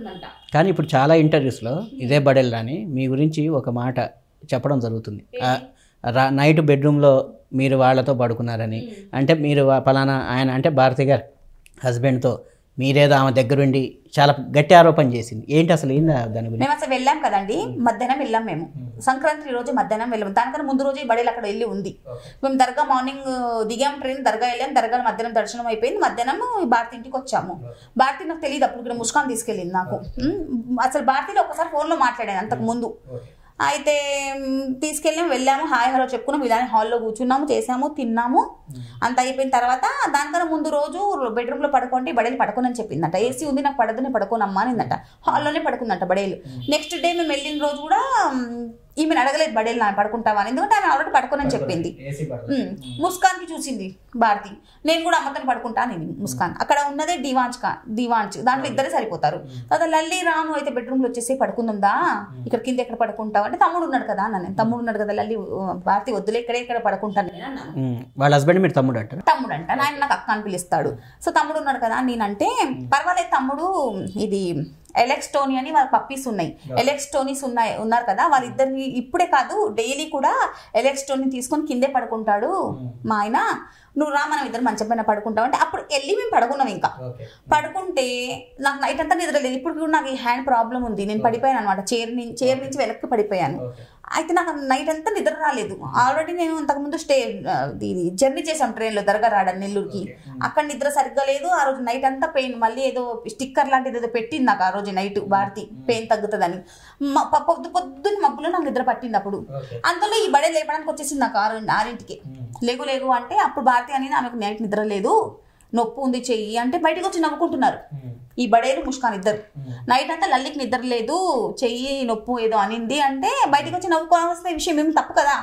ఉంటుందంట కానీ ఇప్పుడు చాలా ఇంటర్వ్యూస్లో ఇదే బడెల్ రాని మీ గురించి ఒక మాట చెప్పడం జరుగుతుంది ఆ, రా నైట్ బెడ్రూమ్లో మీరు వాళ్ళతో పడుకున్నారని అంటే మీరు వా- పలానా ఆయన అంటే భారతి గారు హస్బెండ్తో మీరేదో ఆమె దగ్గరుండి చాలా గట్టి ఆరోపణ చేసింది ఏంటి అసలు ఏందా దాని గురించి మేము అసలు వెళ్ళాం కదండి మధ్యాహ్నం వెళ్ళాం మేము సంక్రాంతి రోజు మధ్యాహ్నం వెళ్ళాం దానికన్నా ముందు రోజు ఈ బడేలు అక్కడ వెళ్ళి ఉంది మేము దర్గా మార్నింగ్ దిగాం ట్రైన్ దర్గా వెళ్ళాం దర్గా మధ్యాహ్నం దర్శనం అయిపోయింది మధ్యాహ్నం భారతి ఇంటికి వచ్చాము భారతి నాకు తెలియదు అప్పుడు ఇక్కడ ముస్కాన్ తీసుకెళ్ళింది నాకు ఉమ్, అసలు భారతిలో ఒకసారి ఫోన్లో మాట్లాడాను అంతకు ముందు అయితే మ్, తీసుకెళ్ళాము వెళ్ళాము హాయ్ హలో చెప్పుకున్నాము ఇలానే హాల్లో కూర్చున్నాము చేసాము తిన్నాము అంత అయిపోయిన తర్వాత దానికన్నా ముందు రోజు బెడ్రూమ్లో పడుకోండి బడేలు పడుకోనని చెప్పిందంట ఏసీ ఉంది నాకు పడదు నేను పడుకోనమ్మా అనిందంట హాల్లోనే పడుకుందంట బడేలు నెక్స్ట్ డే మేము వెళ్ళిన రోజు కూడా మ్, ఈమెను అడగలేదు బడేలు నా పడుకుంటావా అని ఎందుకంటే ఆమె ఆల్రెడీ పడుకోనని చెప్పింది ఉమ్, ముస్కాన్ కి చూసింది భారతి నేను కూడా అమ్మతో పడుకుంటా నేను ముస్కాన్ అక్కడ ఉన్నదే దివాంచ్ కా దివాంచ్ దాంట్లో ఇద్దరే సరిపోతారు తర్వాత లల్లి రాను అయితే బెడ్రూమ్ లో వచ్చేసి పడుకుందా ఇక్కడ కింద ఎక్కడ పడుకుంటావు అంటే తమ్ముడు ఉన్నాడు కదా అన్న నేను తమ్ముడు ఉన్నాడు కదా లల్లి ఆ, భారతి వద్దులే ఇక్కడే ఇక్కడ పడుకుంటాను నేను అన్నాను ఉమ్, వాళ్ళ హస్బెండ్ మీరు తమ్ముడు అంటారు తమ్ముడు అంట ఆయన నాకు అక్క అని పిలుస్తాడు సో తమ్ముడు ఉన్నాడు కదా అని నేనంటే పర్వాలేదు తమ్ముడు ఇది ఎలెక్స్టోనీ అని వాళ్ళ పప్పీస్ ఉన్నాయి ఎలెక్స్టోనీస్ ఉన్నాయి ఉన్నారు కదా వాళ్ళిద్దరిని ఇప్పుడే కాదు డైలీ కూడా ఎలెక్స్టోనీ తీసుకొని కిందే పడుకుంటాడు మా ఆయన నువ్వు రా మనం ఇద్దరు మంచం పైన పడుకుంటాం అంటే అప్పుడు వెళ్ళి మేము పడుకున్నాం ఇంకా పడుకుంటే నాకు నైట్ అంతా నిద్ర లేదు ఇప్పుడు కూడా నాకు ఈ హ్యాండ్ ప్రాబ్లం ఉంది నేను పడిపోయాను అనమాట చైర్ నుంచి చైర్ నుంచి వెనక్కి పడిపోయాను అయితే నాకు నైట్ అంతా నిద్ర రాలేదు ఆల్రెడీ నేను ఇంతకుముందు స్టే ఆ, ఇది జర్నీ చేసాం ట్రైన్లో దర్గా రావడం నెల్లూరుకి అక్కడ నిద్ర సరిగ్గా లేదు ఆ రోజు నైట్ అంతా పెయిన్ మళ్ళీ ఏదో స్టిక్కర్ లాంటిది ఏదో పెట్టింది నాకు ఆ రోజు నైట్ భారతి పెయిన్ తగ్గుతుందని మ- ప- పొద్దు పొద్దున్న మబ్బులో నాకు నిద్ర పట్టింది అప్పుడు అందులో ఈ బడే లేపడానికి వచ్చేసింది నాకు ఆరు ఆరింటికి లేగు లేగు అంటే అప్పుడు భారతి అని ఆమెకు నైట్ నిద్ర లేదు నొప్పి ఉంది చెయ్యి అంటే బయటకు వచ్చి నవ్వుకుంటున్నారు ఈ బడేలు ముష్కాన్ ఇద్దరు నైట్ అంతా లల్లికి నిద్ర లేదు చెయ్యి నొప్పు ఏదో అనింది అంటే బయటకు వచ్చి నవ్వుకోవాల్సిన విషయం ఏమి తప్పు కదా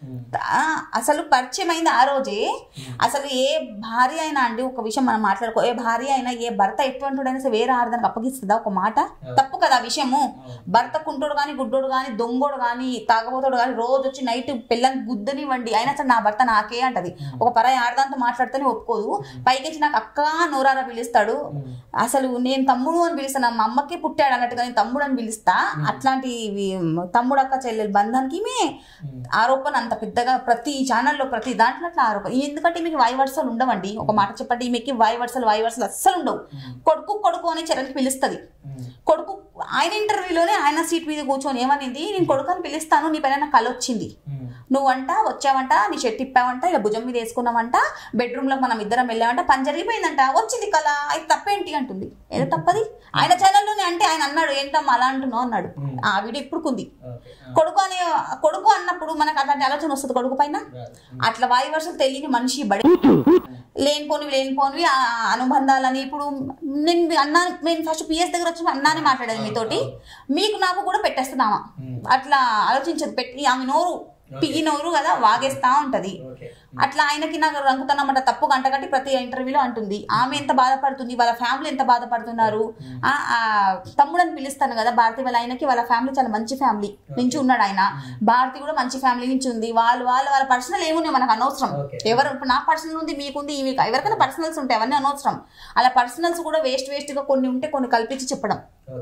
ఆ, అసలు పరిచయం అయింది ఆ రోజే అసలు ఏ భార్య అయినా అండి ఒక విషయం మనం మాట్లాడుకో ఏ భార్య అయినా ఏ భర్త ఎటువంటిడైనా సరే వేరే ఆడదానికి అప్పగిస్తుందా ఒక మాట తప్పు కదా ఆ విషయము భర్త కుంటోడు కానీ గుడ్డోడు కానీ దొంగోడు కానీ తాగబోతోడు కానీ రోజు వచ్చి నైట్ పిల్లని గుద్దనివ్వండి అయినా సరే నా భర్త నాకే అంటది ఒక పరాయి ఆడదాంతో మాట్లాడితేనే ఒప్పుకోదు పైకి నాకు అక్క నోరారా పిలుస్తాడు అసలు నేను తమ్ముడు అని పిలుస్తాను మా అమ్మకి పుట్టాడు అన్నట్టుగా నేను తమ్ముడు అని పిలుస్తా అట్లాంటి వి- తమ్ముడు అక్క చెల్లెలు బంధానికి ఈమె ఆరోపణ అంత పెద్దగా ప్రతి ఛానల్లో ప్రతి దాంట్లో అట్లా ఆరోపణ ఎందుకంటే మీకు వాయి వరుసలు ఉండవండి ఒక మాట చెప్పండి ఈమెకి వాయి వరుసలు వాయి వరుసలు అస్సలు ఉండవు కొడుకు కొడుకు అని చెరకి పిలుస్తుంది కొడుకు ఆయన ఇంటర్వ్యూలోనే ఆయన సీట్ మీద కూర్చొని ఏమనింది నేను కొడుకు అని పిలుస్తాను నీ పైన నాకు కళ వచ్చింది నువ్వంట వచ్చావంట నీ షర్ట్ ఇప్పావంట ఇలా భుజం మీద వేసుకున్నావంట బెడ్రూమ్ లో మనం ఇద్దరం వెళ్ళామంట పని జరిగిపోయిందంట వచ్చింది కళ అది తప్పేంటి అంటుంది ఏదో తప్పది ఆయన ఛానల్లోనే అంటే ఆయన అన్నాడు ఏంటమ్మా అలా అంటున్నావు అన్నాడు ఆ వీడియో ఇప్పుడుకుంది కొడుకు అనే కొడుకు అన్నప్పుడు మనకు అలాంటి ఆలోచన వస్తుంది కొడుకు పైన అట్లా వాయు వర్షం తెలియని మనిషి బడి లేనిపోనివి లేనిపోనివి ఆ అనుబంధాలని ఇప్పుడు నేను మీ అన్నా నేను ఫస్ట్ పిఎస్ దగ్గర వచ్చి అన్నానే మాట్లాడేది మీతోటి మీకు నాకు కూడా పెట్టేస్తున్నామా అట్లా ఆలోచించదు పెట్టి ఆమె నోరు పిగి నోరు కదా వాగేస్తా ఉంటది అట్లా ఆయనకి నాకు రంగుతున్నమాట తప్పు గంటగట్టి ప్రతి ఇంటర్వ్యూలో అంటుంది ఆమె ఎంత బాధపడుతుంది వాళ్ళ ఫ్యామిలీ ఎంత బాధపడుతున్నారు ఆ ఆ తమ్ముడని పిలుస్తాను కదా భారతి వాళ్ళ ఆయనకి వాళ్ళ ఫ్యామిలీ చాలా మంచి ఫ్యామిలీ నుంచి ఉన్నాడు ఆయన భారతి కూడా మంచి ఫ్యామిలీ నుంచి ఉంది వాళ్ళు వాళ్ళ వాళ్ళ పర్సనల్ ఏమున్నాయి మనకు అనవసరం ఎవరు ఇప్పుడు నా పర్సనల్ ఉంది మీకుంది ఈమె ఎవరికైనా పర్సనల్స్ ఉంటాయి అవన్నీ అనవసరం అలా పర్సనల్స్ కూడా వేస్ట్ వేస్ట్ గా కొన్ని ఉంటే కొన్ని కల్పించి చెప్పడం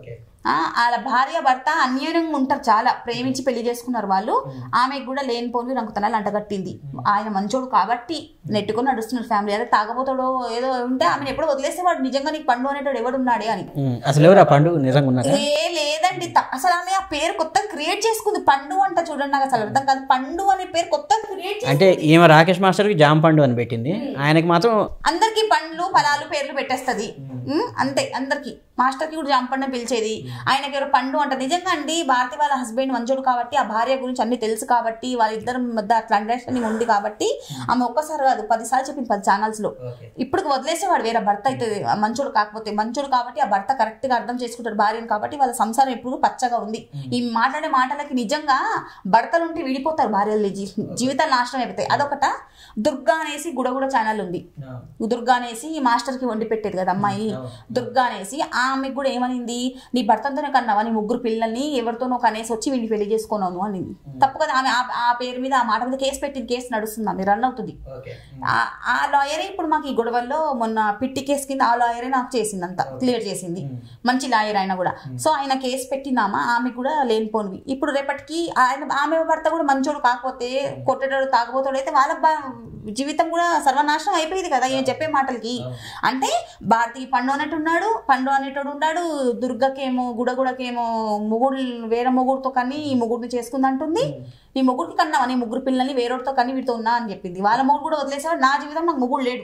ఆ, వాళ్ళ భార్య భర్త అన్యోన్యంగా ఉంటారు చాలా ప్రేమించి పెళ్లి చేసుకున్నారు వాళ్ళు ఆమెకు కూడా లేనిపోని రంకుతనాలు అంటగట్టింది ఆయన మంచోడు కాబట్టి నెట్టుకొని నడుస్తున్నారు ఫ్యామిలీ అదే తాగబోతాడో ఏదో ఉంటే ఆమెను ఎప్పుడు వదిలేస్తే వాడు నిజంగా నీకు పండు అనేటోడు ఎవడున్నాడే అని ఉమ్, అసలు ఎవరు ఆ పండుగ నిజంగా ఉన్నారా ఏ లేదండి త- అసలు ఆమె ఆ పేరు కొత్తగా క్రియేట్ చేసుకుంది పండు అంట చూడండి నాకు అసలు అర్థం కాదు పండు అనే పేరు కొత్తగా క్రియేట్ అంటే ఈమె రాకేష్ మాస్టర్కి జామ పండు అని పెట్టింది ఆయనకి మాత్రం అందరికి పండ్లు ఫలాలు పేర్లు పెట్టేస్తుంది అంతే అందరికి మాస్టర్ కి కూడా జాంపండు అని పిలిచేది ఆయనకి ఎవరు పండు అంట నిజంగా అండి భారతి వాళ్ళ హస్బెండ్ మంచోడు కాబట్టి ఆ భార్య గురించి అన్ని తెలుసు కాబట్టి వాళ్ళిద్దరి మధ్య అట్లా అండర్స్టాండింగ్ ఉంది కాబట్టి ఆమె ఒక్కసారి కాదు పదిసార్లు చెప్పింది పది ఛానల్స్ లో ఇప్పుడు వదిలేసేవాడు వేరే భర్త అయితే ఆ మంచోడు కాకపోతే మంచోడు కాబట్టి ఆ భర్త కరెక్ట్ గా అర్థం చేసుకుంటాడు భార్యను కాబట్టి వాళ్ళ సంసారం ఇప్పుడు పచ్చగా ఉంది ఈ మాట్లాడే మాటలకి నిజంగా భర్తలు ఉంటే విడిపోతారు భార్యలు జీ- జీవితాలు నాశనం అయిపోతాయి అదొకట దుర్గా అనేసి గుడగుడ ఛానల్ ఉంది దుర్గా అనేసి ఈ మాస్టర్ కి వండి పెట్టేది కదా అమ్మాయి దుర్గా అనేసి ఆమెకు కూడా ఏమనింది నీ భర్తతోనే కన్నావా నీ ముగ్గురు పిల్లల్ని ఎవరితోనో కనేసి వచ్చి వీడిని పెళ్లి చేసుకున్నాను అనింది తప్పు కదా ఆమె ఆ- ఆ పేరు మీద ఆ మాట మీద కేసు పెట్టింది కేసు నడుస్తుంది ఆమె రన్ అవుతుంది ఆ- ఆ లాయరే ఇప్పుడు మాకు ఈ గొడవల్లో మొన్న పిట్టి కేసు కింద ఆ లాయరే నాకు చేసింది అంతా క్లియర్ చేసింది మంచి లాయర్ ఆయన కూడా సో ఆయన కేసు పెట్టినామా ఆమె కూడా లేనిపోనివి ఇప్పుడు రేపటికి ఆయన ఆమె భర్త కూడా మంచోడు కాకపోతే కొట్టేటోడు తాగబోతాడు అయితే వాళ్ళ బ- జీవితం కూడా సర్వనాశనం అయిపోయింది కదా ఏం చెప్పే మాటలకి అంటే భారతి పండు అనేట్టు ఉన్నాడు పండు అనేటోడు ఉన్నాడు దుర్గకేమో గుడగుడకేమో ముగుడు వేరే ముగ్గురుతో కని ఈ ముగ్గురిని చేసుకుందంటుంది నీ ముగ్గురికి కన్నావా నీ ముగ్గురు పిల్లల్ని వేరొకరితో కని వీటితో ఉన్నా అని చెప్పింది వాళ్ళ ముగ్గురు కూడా వదిలేసేవాడు నా జీవితం నాకు ముగ్గురు లేడు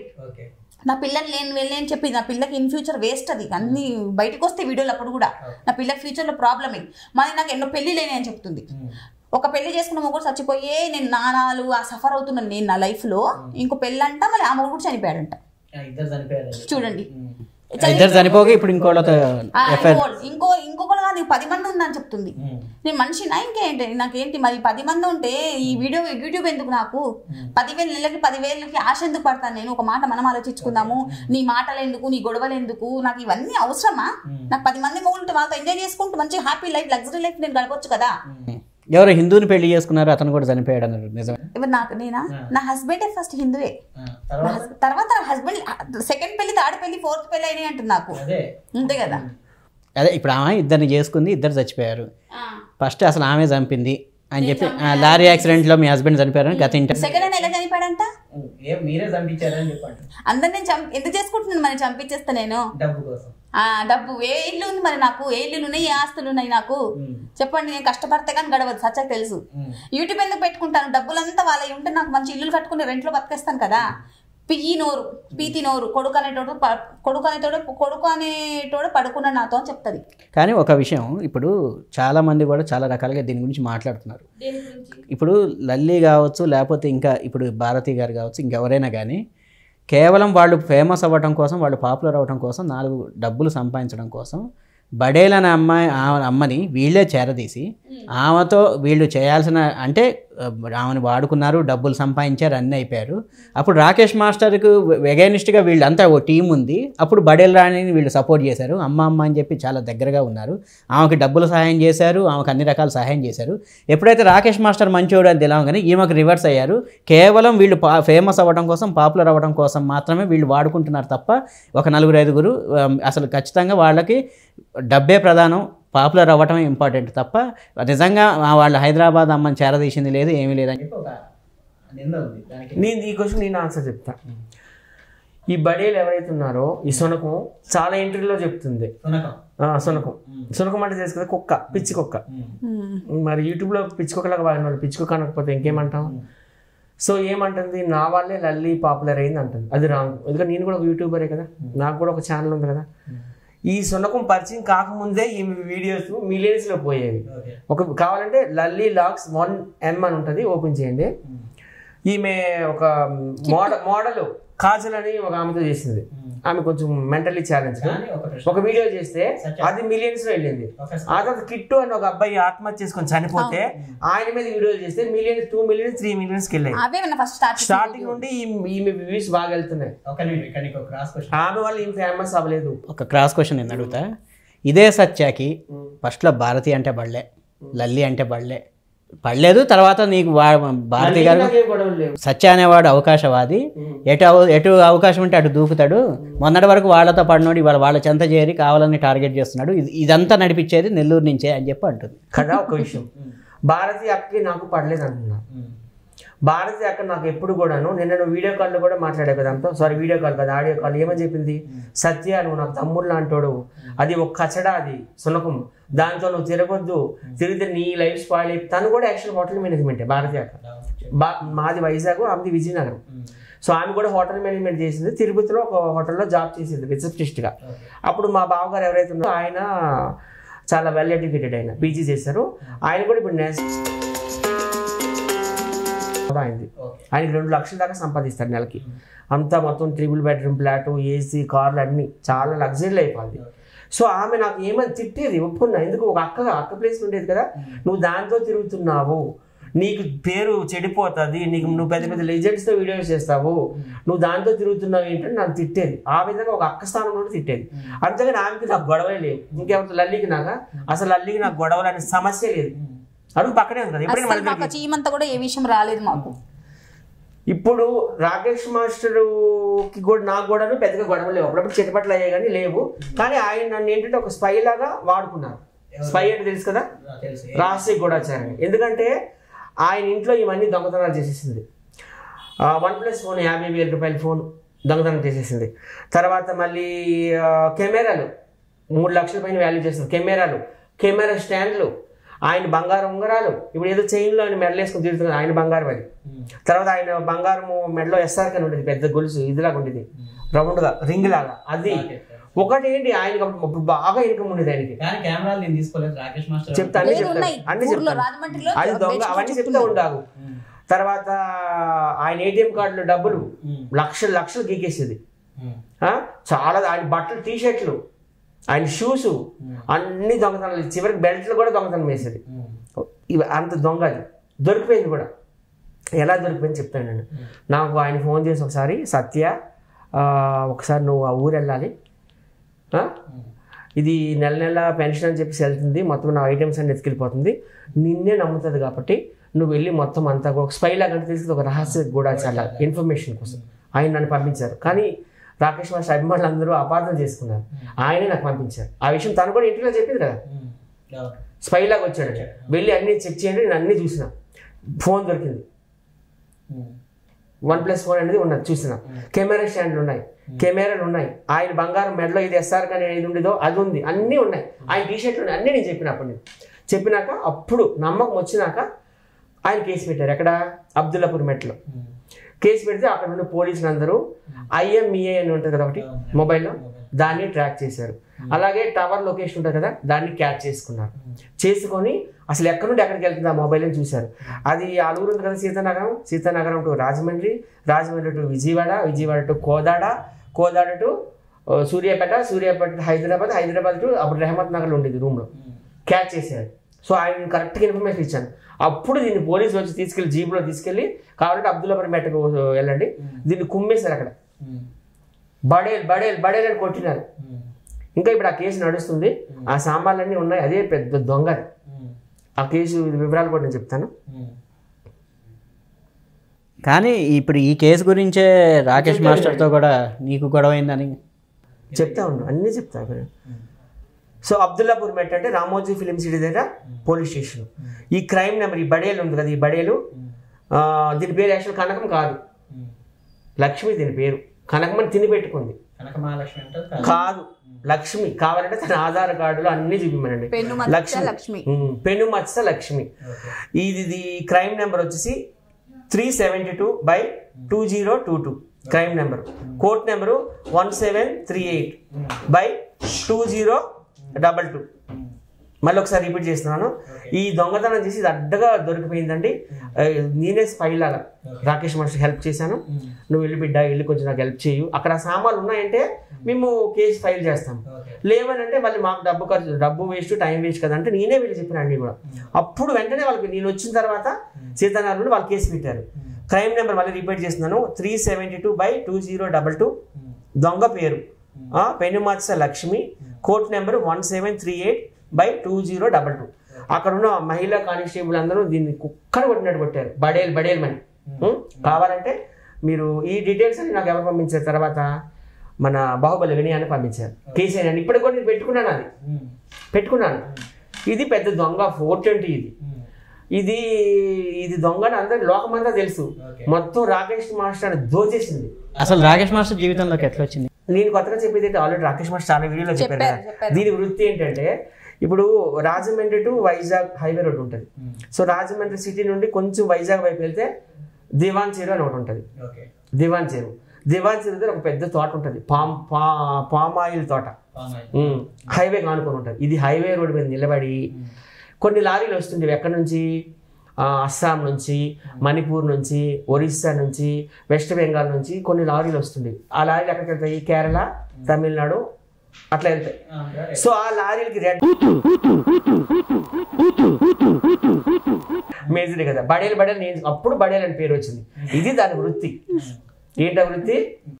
నా పిల్లని లేని వెళ్ళి అని చెప్పింది నా పిల్లకి ఇన్ ఫ్యూచర్ వేస్ట్ అది అన్ని బయటకు వస్తే వీడియోలు అప్పుడు కూడా నా పిల్లకి ఫ్యూచర్లో ప్రాబ్లమే మరి నాకు ఎన్నో పెళ్లి లేని అని చెప్తుంది ఒక పెళ్లి చేసుకున్న మొగుడు చచ్చిపోయే నేను నానాలు ఆ సఫర్ అవుతున్నాను నేను నా లైఫ్లో ఇంకో పెళ్ళంట మళ్ళీ ఆ మొగుడు కూడా చనిపోయాడంట ఇద్దరు చనిపోయారు చూడండి ఇద్దరు చనిపోగా ఇప్పుడు ఇంకోళ్ళతో ఆ, ఎఫ్ఐఆర్ ఇంకో- ఇంకో ఇంకొకరు కాదు ఈ పది మంది ఉందని చెప్తుంది నేను మనిషినా ఇంకేంటి నాకేంటి మరి పది మంది ఉంటే ఈ వీడియో యూట్యూబ్ ఎందుకు నాకు పదివేల నెలలకి పదివేలకి ఆశ ఎందుకు పడతాను నేను ఒక మాట మనం ఆలోచించుకుందాము నీ మాటలు ఎందుకు నీ గొడవలు ఎందుకు నాకు ఇవన్నీ అవసరమా నాకు పది మంది మొగులు వాళ్ళతో ఎంజాయ్ చేసుకుంటూ మంచి హ్యాపీ లైఫ్ లగ్జరీ లైఫ్ నేను గడపొచ్చు కదా ఎవరు హిందువుని పెళ్లి చేసుకున్నారు అతను కూడా చనిపోయాడు అన్నారు నిజమే ఎవరు నాకు నేనా నా హస్బెండే ఫస్ట్ హిందువే నా హస్- తర్వాత హస్బెండ్ సెకండ్ పెళ్లి థర్డ్ పెళ్లి ఫోర్త్ పెళ్లి అయినాయి అంటుంది నాకు అంతే కదా అదే ఇప్పుడు ఆమె ఇద్దరిని చేసుకుంది ఇద్దరు చచ్చిపోయారు ఫస్ట్ అసలు ఆమె చంపింది అని చెప్పి ఆ, లారీ యాక్సిడెంట్లో మీ హస్బెండ్ చనిపోయారని గత ఇంటర్ సెకండ్ అయినా ఎలా చనిపోయాడంట మీరే చంపించారని చెప్పండి అందరు నేను చంప ఎందుకు చేసుకుంటున్నాను మరి చంపించేస్తా నేను డబ్బు కోసం ఆ డబ్బు ఏ ఇల్లు ఉంది మరి నాకు ఏ ఇల్లు ఉన్నాయి ఏ ఆస్తులు ఉన్నాయి నాకు చెప్పండి నేను కష్టపడితే కానీ గడవదు సచ్చా తెలుసు యూట్యూబ్ ఎందుకు పెట్టుకుంటాను డబ్బులంతా వాళ్ళ ఉంటే నాకు మంచి ఇల్లులు కట్టుకుని రెంట్లో బతికేస్తాను కదా పియ్యి నోరు పీతి నోరు కొడుకు అనేటోడు ప- కొడుకు అనేటోడు కొడుకు అనేటోడు పడుకున్న నాతో అని చెప్తుంది కానీ ఒక విషయం ఇప్పుడు చాలా మంది కూడా చాలా రకాలుగా దీని గురించి మాట్లాడుతున్నారు ఇప్పుడు లల్లి కావచ్చు లేకపోతే ఇంకా ఇప్పుడు భారతి గారు కావచ్చు ఇంకెవరైనా కానీ కేవలం వాళ్ళు ఫేమస్ అవ్వటం కోసం వాళ్ళు పాపులర్ అవ్వటం కోసం నాలుగు డబ్బులు సంపాదించడం కోసం బడేల్ అనే అమ్మాయి ఆ- అమ్మని వీళ్ళే చేరదీసి ఆమెతో వీళ్ళు చేయాల్సిన అంటే ఆ, ఆమెను వాడుకున్నారు డబ్బులు సంపాదించారు అన్నీ అయిపోయారు అప్పుడు రాకేష్ మాస్టర్కు వెగైనిస్ట్గా వీళ్ళంతా ఓ టీం ఉంది అప్పుడు బడేల్ రాణిని వీళ్ళు సపోర్ట్ చేశారు అమ్మ అమ్మ అని చెప్పి చాలా దగ్గరగా ఉన్నారు ఆమెకి డబ్బులు సహాయం చేశారు ఆమెకు అన్ని రకాల సహాయం చేశారు ఎప్పుడైతే రాకేష్ మాస్టర్ మంచోడు అని తెలియగానే ఈమెకు రివర్స్ అయ్యారు కేవలం వీళ్ళు పా ఫేమస్ అవ్వడం కోసం పాపులర్ అవ్వడం కోసం మాత్రమే వీళ్ళు వాడుకుంటున్నారు తప్ప ఒక నలుగురు ఐదుగురు ఆ, అసలు ఖచ్చితంగా వాళ్ళకి డబ్బే ప్రధానం పాపులర్ అవ్వటమే ఇంపార్టెంట్ తప్ప నిజంగా ఆ వాళ్ళ హైదరాబాద్ అమ్మని చేరదీసింది లేదు ఏమీ లేదని చెప్పి ఒక నింద ఉంది దానికి నేను ఈ క్వశ్చన్ నేను ఆన్సర్ చెప్తా ఈ బడేలు ఎవరైతే ఉన్నారో ఈ సునకం చాలా ఇంటర్వ్యూలో చెప్తుంది ఆ, సునకం సునకం అంటే తెలుసు కదా కుక్క పిచ్చి కుక్క మరి యూట్యూబ్లో పిచ్చి కుక్కలాగా వాడిన వాళ్ళు పిచ్చి కుక్క అనకపోతే ఇంకేమంటాం సో ఏమంటుంది నా వాళ్ళే లల్లి పాపులర్ అయింది అంటుంది అది రాంగ్ ఎందుకంటే నేను కూడా ఒక యూట్యూబరే కదా నాకు కూడా ఒక ఛానల్ ఉంది కదా ఈ సునకం పరిచయం కాకముందే ఈ వీడియోస్ మిలియన్స్లో పోయేవి ఒక కావాలంటే లల్లీ లాక్స్ వన్ ఎం అని ఉంటుంది ఓపెన్ చేయండి ఈమె ఒక మోడల్ మోడల్ కాజల్ అని ఒక ఆమెతో చేసింది ఆమె కొంచెం మెంటలీ ఛాలెంజ్ ఒక వీడియో చేస్తే అది మిలియన్స్ లో వెళ్ళింది ఆ తర్వాత కిట్టు అని ఒక అబ్బాయి ఆత్మహత్య చేసుకొని చనిపోతే ఆయన మీద వీడియోలు చేస్తే millions two millions three millions కి వెళ్ళాయి అవే మన ఫస్ట్ స్టార్ట్ స్టార్టింగ్ నుండి ఈ- ఈమె వ్యూస్ బాగా వెళ్తున్నాయి ఆమె వాళ్ళు ఏం ఫేమస్ అవ్వలేదు ఒక క్రాస్ క్వశ్చన్ నేను అడుగుతా ఇదే సత్యాకి ఫస్ట్లో భారతి అంటే బళ్ళే లల్లి అంటే బళ్ళే పడలేదు తర్వాత నీకు వా- భారతి గారు నాకేం గొడవలు లేవు సత్య అనేవాడు అవకాశవాది ఎటు అవ- ఎటు అవకాశం ఉంటే అటు దూకుతాడు మొన్నటి వరకు వాళ్ళతో పడినోడు ఇవాళ వాళ్ళ చెంత చేరి కావాలని టార్గెట్ చేస్తున్నాడు ఇది- ఇదంతా నడిపించేది నెల్లూరు నుంచే అని చెప్పి అంటుంది కదా ఒక విషయం భారతి అక్కకి నాకు పడలేదు అంటున్నా భారతి అక్క నాకు ఎప్పుడు కూడాను నిన్న నువ్వు వీడియో కాల్లో కూడా మాట్లాడే కదా అంతా సారీ వీడియో కాల్ కదా ఆడియో కాల్ ఏమని చెప్పింది సత్య నువ్వు నాకు తమ్ముడు లాంటోడు అది ఒక కచడా అది సునకం దాంతో నువ్వు తిరగొద్దు తిరిగితే నీ లైఫ్ స్పాయిల్ అయి తను కూడా యాక్చువల్ హోటల్ మేనేజ్మెంటే భారతి అక్క బా మాది వైజాగ్ ఆమెది విజయనగరం సో ఆమె కూడా హోటల్ మేనేజ్మెంట్ చేసింది తిరుపతిలో ఒక హోటల్లో జాబ్ చేసింది రిసెప్షనిస్ట్గా అప్పుడు మా బావగారు ఎవరైతే ఉన్నారో ఆయన చాలా వెల్ ఎడ్యుకేటెడ్ ఆయన పీజీ చేశారు ఆయన కూడా ఇప్పుడు నెక్స్ట్ అయింది ఆయనకి రెండు లక్షల దాకా సంపాదిస్తారు నెలకి అంతా మొత్తం ట్రిపుల్ బెడ్రూమ్ ఫ్లాట్ ఏసీ కార్లు అన్ని చాలా లగ్జరీ లైఫ్ అది సో ఆమె నాకు ఏమని తిట్టేది ఒప్పుకున్నా ఎందుకు ఒక అక్క అక్క ప్లేస్ ఉండేది కదా నువ్వు దాంతో తిరుగుతున్నావు నీకు పేరు చెడిపోతుంది నీకు నువ్వు పెద్ద పెద్ద లెజెండ్స్తో వీడియోస్ చేస్తావు నువ్వు దాంతో తిరుగుతున్నావు ఏంటంటే నన్ను తిట్టేది ఆ విధంగా ఒక అక్క స్థానం నుండి తిట్టేది అంతేగాని ఆమెకి నాకు గొడవే లేవు ఇంకెవరితో లల్లికి నాగా అసలు లల్లికి నాకు గొడవలు అనే సమస్య లేదు అడుగు పక్కనే ఉంది కదా ఎప్పుడైనా అసలు మన మాకు చీమంతా కూడా ఏ విషయం రాలేదు మాకు ఇప్పుడు రాకేష్ మాస్టర్కి కూడా నాకు కూడాను పెద్దగా గొడవలు లేవు అప్పుడప్పుడు చిటపట్లు అయ్యాయి కానీ లేవు కానీ ఆయన నన్ను ఏంటంటే ఒక స్పై లాగా వాడుకున్నారు స్పై అంటే తెలుసు కదా రహస్య గూఢాచారం ఎందుకంటే ఆయన ఇంట్లో ఇవన్నీ దొంగతనాలు చేసేసింది వన్ ప్లస్ ఫోన్ యాభై వేల రూపాయల ఫోన్ దొంగతనం చేసేసింది తర్వాత మళ్ళీ ఆ, కెమెరాలు మూడు లక్షల పైన వాల్యూ చేస్తుంది కెమెరాలు కెమెరా స్టాండ్లు ఆయన బంగారం ఉంగరాలు ఇప్పుడు ఏదో చైన్లో ఆయన మెడలు వేసుకొని తిరుగుతున్నారు ఆయన బంగారం అది తర్వాత ఆయన బంగారము మెడలో ఎస్ఆర్ అని ఉండేది పెద్ద గొలుసు ఇదిలాగా ఉండేది రౌండ్గా రింగ్ లాగా అది ఒకటి ఏంటి ఆయనకి అప్పుడు బాగా ఇన్కమ్ ఉండేది ఆయనకి కానీ కెమెరాలు నేను తీసుకోలేదు రాకేష్ మాస్టర్ చెప్తా అన్ని లేదు చెప్తాను ఉన్నాయి అన్ని ఊర్లో చెప్తాను రాజమండ్రిలో అది దొంగ బెడ్షీట్ అవన్నీ చెప్తా చుట్టున్నారు. ఉండాలి తర్వాత ఆయన ఏటీఎం కార్డులో డబ్బులు లక్షలు లక్షలు గీకేసేది ఆ? చాలా ఆయన బట్టలు టీ షర్ట్లు ఆయన షూస్ అన్ని దొంగతనాలు చివరికి బెల్ట్లు కూడా దొంగతనం వేసేది ఇవి అంత దొంగ అది దొరికిపోయింది కూడా ఎలా దొరికిపోయింది చెప్తాను నేను నాకు ఆయన ఫోన్ చేసి ఒకసారి సత్య ఆ, ఒకసారి నువ్వు ఆ ఊరు వెళ్ళాలి ఆ? ఇది నెల నెల పెన్షన్ అని చెప్పేసి వెళ్తుంది మొత్తం నా ఐటమ్స్ అన్ని ఎత్తుకెళ్ళిపోతుంది నిన్నే నమ్ముతుంది కాబట్టి నువ్వు వెళ్ళి మొత్తం అంతా కూడా ఒక స్పై లాగా అంటే తెలిసి ఒక రహస్య కూడా చాలా ఇన్ఫర్మేషన్ కోసం ఆయన నన్ను పంపించారు కానీ రాకేష్ మాస్టర్ అభిమానులు అందరూ అపార్థం చేసుకున్నారు ఆయనే నాకు పంపించారు ఆ విషయం తను కూడా ఇంటిలో చెప్పింది కదా స్పై లాగా వచ్చాడు వెళ్ళి అన్ని చెక్ చేయండి నేను అన్ని చూసిన ఫోన్ దొరికింది వన్ ప్లస్ ఫోన్ అనేది ఉన్నది చూసిన కెమెరా స్టాండ్లు ఉన్నాయి కెమెరాలు ఉన్నాయి ఆయన బంగారం మెడలో ఇది ఎస్ఆర్ కానీ ఏది ఉండేదో అది ఉంది అన్నీ ఉన్నాయి ఆయన టీ షర్ట్లు ఉన్నాయి అన్నీ నేను చెప్పిన అప్పుడు నేను. చెప్పినాక అప్పుడు నమ్మకం వచ్చినాక ఆయన కేసు పెట్టారు ఎక్కడ అబ్దుల్లాపూర్ మెట్లో కేసు పెడితే అక్కడ ఉన్న పోలీసులు అందరూ ఐఎంఈఏ అని ఉంటుంది కదా ఒకటి మొబైల్లో దాన్ని ట్రాక్ చేశారు అలాగే టవర్ లొకేషన్ ఉంటుంది కదా దాన్ని క్యాచ్ చేసుకున్నారు చేసుకొని అసలు ఎక్కడి నుండి ఎక్కడికి వెళ్తుంది ఆ మొబైల్ అని చూశారు అది ఆలూరు ఉంది కదా Sitanagaram Sitanagaram to Rajahmundry Rajahmundry to Vijayawada Vijayawada to Kodada Kodada to ఆ, సూర్యాపేట సూర్యాపేట టు హైదరాబాద్ హైదరాబాద్ టు అప్పుడు రెహమత్ నగర్లో ఉండేది రూమ్లో క్యాచ్ చేశారు సో ఆయన కరెక్ట్గా ఇన్ఫర్మేషన్ ఇచ్చాను అప్పుడు దీన్ని పోలీసులు వచ్చి తీసుకెళ్లి జీబులో తీసుకెళ్లి కావాలంటే అబ్దుల్లాపూర్ మెట్టకు వెళ్ళండి దీన్ని కుమ్మేశారు అక్కడ బడేల్ బడేల్ బడేల్ అని కొట్టినారు ఇంకా ఇప్పుడు ఆ కేసు నడుస్తుంది ఆ సామాన్లన్నీ ఉన్నాయి అదే పెద్ద దొంగ అది. ఆ కేసు వివరాలు కూడా నేను చెప్తాను కానీ ఇప్పుడు ఈ కేసు గురించే రాకేష్ మాస్టర్తో కూడా నీకు గొడవ అయిందని చెప్తా ఉండు అన్నీ చెప్తా ఇప్పుడు. సో అబ్దుల్లాపూర్ మెట్ అంటే రామోజీ ఫిలిం సిటీ దగ్గర పోలీస్ స్టేషన్ ఈ క్రైమ్ నెంబర్ ఈ బడేలు ఉంది కదా ఈ బడేలు ఆ, దీని పేరు యాక్చువల్ కనకం కాదు లక్ష్మి దీని పేరు కనకం అని తిని పెట్టుకుంది కనక మహాలక్ష్మి అంటే కాదు లక్ష్మి కావాలంటే తన ఆధార్ కార్డులో అన్ని చూపిమనండి పెన్ను మచ్చ లక్ష్మి. ఉమ్, పెను మత్స లక్ష్మి ఇది ఇది క్రైమ్ నెంబర్ వచ్చేసి three seventy two by two zero two two crime number court number one seven three eight by two zero double two మళ్ళీ ఒకసారి రిపీట్ చేస్తున్నాను ఈ దొంగతనం చేసి ఇది అడ్డగా దొరికిపోయిందండి ఆ, నేనే స్పై లాగా రాకేష్ మాస్టర్ హెల్ప్ చేశాను నువ్వు వెళ్ళి బిడ్డ వెళ్ళి కొంచెం నాకు హెల్ప్ చేయు అక్కడ ఆ సామాన్లు ఉన్నాయంటే మేము కేసు ఫైల్ చేస్తాం లేవని అంటే మళ్ళీ మాకు డబ్బు ఖర్చు డబ్బు వేస్ట్ టైం వేస్ట్ కదా అంటే నేనే వెళ్ళి చెప్పిన అన్ని కూడా అప్పుడు వెంటనే వాళ్ళకి నేను వచ్చిన తర్వాత సీతారాం నుండి వాళ్ళు కేసు పెట్టారు క్రైమ్ నెంబర్ మళ్ళీ రిపీట్ చేస్తున్నాను three seventy two by two zero double two దొంగ పేరు ఆ, Penumatsa Lakshmi court number one seven three eight by two zero double two అక్కడ ఉన్న మహిళా కానిస్టేబుల్ అందరూ దీన్ని కుక్కర కొట్టినట్టు కొట్టారు బడేల్ బడేల్ మని ఉం? కావాలంటే మీరు ఈ డీటెయిల్స్ అని నాకు ఎవరు పంపించారు తర్వాత మన బాహుబలి వినయాన్ని పంపించారు కేసీఆర్ అని ఇప్పటికి కూడా నేను పెట్టుకున్నాను అది పెట్టుకున్నాను ఇది పెద్ద దొంగ ఫోర్ ట్వంటీ ఇది ఇది ఇది దొంగ అని అందరి లోకమంతా తెలుసు మొత్తం రాకేష్ మాస్టర్ అని దోచేసింది అసలు రాకేష్ మాస్టర్ జీవితంలోకి ఎట్లా వచ్చింది నేను కొత్తగా చెప్పేది ఏంటి ఆల్రెడీ రాకేష్ మాస్టర్ చాలా వీడియోలో చెప్పారు చెప్పారు, కదా. చెప్పారు. దీని వృత్తి ఏంటంటే ఇప్పుడు Rajahmundry to Vizag highway road ఉంటుంది సో రాజమండ్రి సిటీ నుండి కొంచెం వైజాగ్ వైపు వెళ్తే దివాన్ చెరువు అని ఒకటి ఉంటుంది దివాన్ చెరువు దివాన్ చెరువు దగ్గర ఒక పెద్ద తోట ఉంటుంది పామ్ పా పామ్ ఆయిల్ తోట ఉమ్, హైవే కానుకొని ఉంటుంది ఇది హైవే రోడ్ మీద నిలబడి కొన్ని లారీలు వస్తుండేవి ఎక్కడి నుంచి ఆ, అస్సాం నుంచి మణిపూర్ నుంచి ఒరిస్సా నుంచి వెస్ట్ బెంగాల్ నుంచి కొన్ని లారీలు వస్తుండేవి ఆ లారీలు ఎక్కడికి వెళ్తాయి కేరళ తమిళనాడు అట్లా వెళ్తాయి సో ఆ లారీలకి రెడ్ మేజర్ కదా బడేలు బడేలు నేను అప్పుడు బడేలు అని పేరు వచ్చింది ఇది దాని వృత్తి ఏంటా వృత్తి